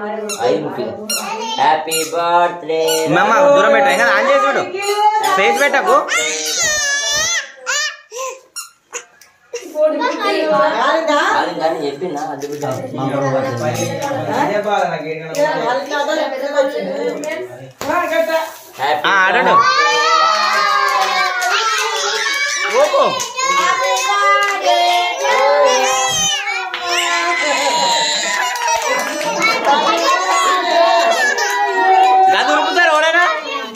ఐదు ముప్పై happy birthday మామ దూరం పెట్ట ఇంకా ఆన్ చేసి పెట్టు ఫేస్ పెట్టకు కాలిందా? అది కానీ చెప్పిందా అది కూడా అదే బాధ నాకు ఏంటంటే కాలిందా? అదో ఎక్కడ వచ్చింది? ఆ, గట్ట. హ్యాపీ ఆ, ఆడండి. ఓపో గది ఉరుకుతారు ఎవడైనా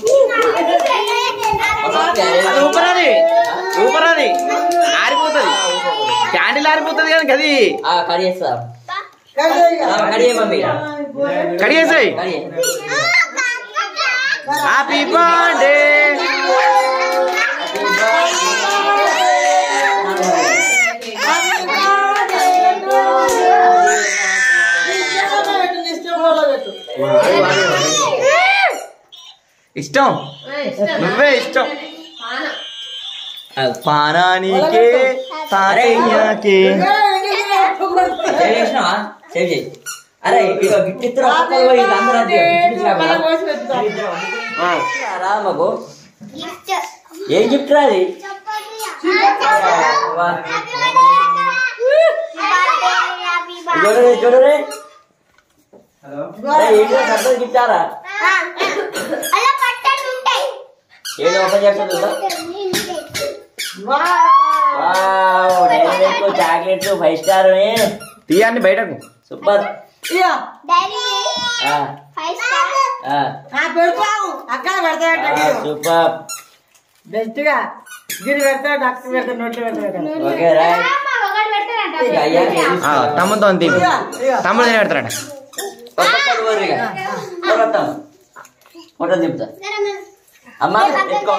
అది ఊపరాది ఊపరాది ఆరిపోతుంది క్యాండిల్ ఆరిపోతుంది కానీ గది కడియేస్తా కడిగే ఇక. కడియే మమ్మీ కడిగేసాయి కడియే హ్యాపీ బర్త్డే ఇష్టంలో పెట్టు, నీ ఇష్టంలో పెట్టు. ఇష్టం నువ్వే ఇష్టం పానానికే తాతయ్యకే సేవ్ చేసినావా సేవ్ చేయి అరే ఇక గిఫ్ట్ ఇద్దరు అందరూ అంతే గిఫ్ట్ మళ్ళా ఇచ్చిరా కోసి పెట్టుకో. రా మాకు ఏం గిఫ్ట్ రా అది వా. చూడరే చూడరే హలో ఏంటో సర్ప్రైజ్ గిఫ్ట్ ఆరా అలా పట్టలు ఉంటాయి ఏడు ఓపెన్ చేస్తుందా wow. Direct chocolates five star తీయండి బయటకు సూపర్ ఇక, డైరీ ఆ, ఫైవ్ స్టార్ ఆ, ఆ పెడతావు అక్కడ పెడతాడట ఆ, గిరి. సూపర్ బెస్ట్ గా గిరి పెడతాడు అక్క పెడతాడు నోట్లు పెడతాడు ఓకే రైట్ ఒకటి పెడతారంట ఇక అయ్యా ఆ, తమ్ముతో తీ ఇక, ఇక. తమ్ముడు తిని పెడతాడట ఒక్కొక్కరు ఊరు ఇక కొడతాం ఫోటో దింపుతా అమ్మా ఎత్తుకో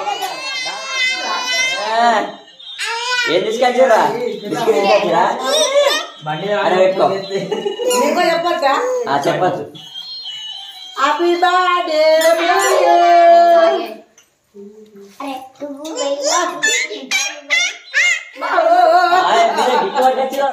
ఆ, ఏం తీసుకొచ్చిరా బిస్కెట్ తీసుకొచ్చిరా బండి అరే పెట్టుకో నీకు చెప్పొచ్చా ఆ, చెప్పచ్చు హ్యాపీ బర్త్డే అరే నువ్వు వెయ్యి ఆ, మీరే గిఫ్ట్ పట్టుకొచ్చిరా